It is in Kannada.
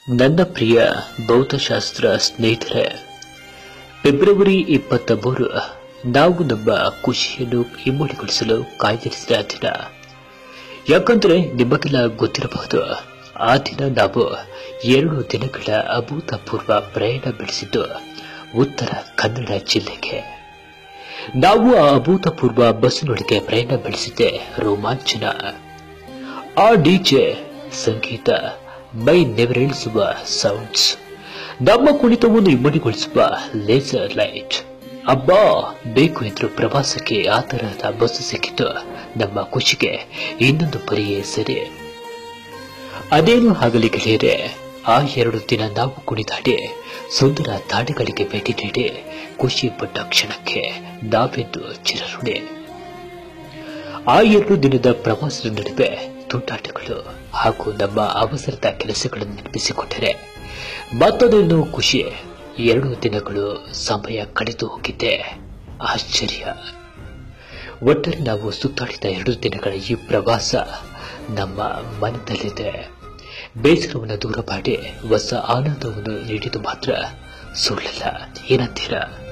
ನನ್ನ ಪ್ರಿಯ ಭೌತಶಾಸ್ತ್ರ ಸ್ನೇಹಿತರೆ ಫೆಬ್ರವರಿ ಇಪ್ಪತ್ತ ಮೂರು ನಾವು ನಮ್ಮ ಖುಷಿಯನ್ನು ಇಮ್ಮಡಿಗೊಳಿಸಲು ಕಾಯ್ದಿರಿಸಿದ ದಿನ ಯಾಕಂದ್ರೆ ನಿಮಗೆಲ್ಲ ಗೊತ್ತಿರಬಹುದು ಆ ದಿನ ನಾವು ಎರಡು ದಿನಗಳ ಅಭೂತಪೂರ್ವ ಪ್ರಯಾಣ ಬೆಳೆಸಿದ್ದು ಉತ್ತರ ಕನ್ನಡ ಜಿಲ್ಲೆಗೆ ನಾವು ಆ ಅಭೂತಪೂರ್ವ ಬಸ್ಸಿನೊಳಗೆ ಪ್ರಯಾಣ ಬೆಳೆಸಿದ್ದೆ ರೋಮಾಂಚನ ಆ ಡಿಜೆ ಸಂಗೀತ ಮೈ ನೆವರೇಳಿಸುವ ಸೌಂಡ್ಸ್ ನಮ್ಮ ಕುಣಿತವನ್ನು ಇಮ್ಮಡಿಗೊಳಿಸುವ ಲೇಸರ್ ಲೈಟ್ ಅಬ್ಬಾ ಬೇಕು ಇದ್ರು ಪ್ರವಾಸಕ್ಕೆ ಆ ತರಹದ ಬಸ್ ಸಿಕ್ಕಿದ್ದು ನಮ್ಮ ಖುಷಿಗೆ ಇನ್ನೊಂದು ಪರಿಯೇ ಸರಿ ಅದೇನು ಆಗಲಿ ಗೆಳೆಯರೆ ಆ ಎರಡು ದಿನ ನಾವು ಕುಣಿದಾಡಿ ಸುಂದರ ತಾಣಗಳಿಗೆ ಭೇಟಿ ನೀಡಿ ಖುಷಿ ಪಟ್ಟ ಕ್ಷಣಕ್ಕೆ ನಾವೆಂದು ಚಿರಋಣಿ ಆ ಎರಡು ದಿನದ ಪ್ರವಾಸದ ನಡುವೆ ತುಂಟಾಟಗಳು ಹಾಗೂ ನಮ್ಮ ಅವಸರದ ಕೆಲಸಗಳನ್ನು ನೆನಪಿಸಿಕೊಂಡರೆ ಮತ್ತೊಂದೇನು ಖುಷಿ ಎರಡು ದಿನಗಳು ಸಮಯ ಕಳೆದು ಹೋಗಿದ್ದೆ ಆಶ್ಚರ್ಯ ಒಟ್ಟರೆ ನಾವು ಸುತ್ತಾಡಿದ ಎರಡು ದಿನಗಳ ಈ ಪ್ರವಾಸ ನಮ್ಮ ಮನದಲ್ಲಿದೆ ಬೇಸರವನ್ನು ದೂರ ಮಾಡಿ ಹೊಸ ಆನಂದವನ್ನು ನೀಡಿದ್ದು ಮಾತ್ರ ಸುಳ್ಳಲ್ಲ ಏನಂತೀರಾ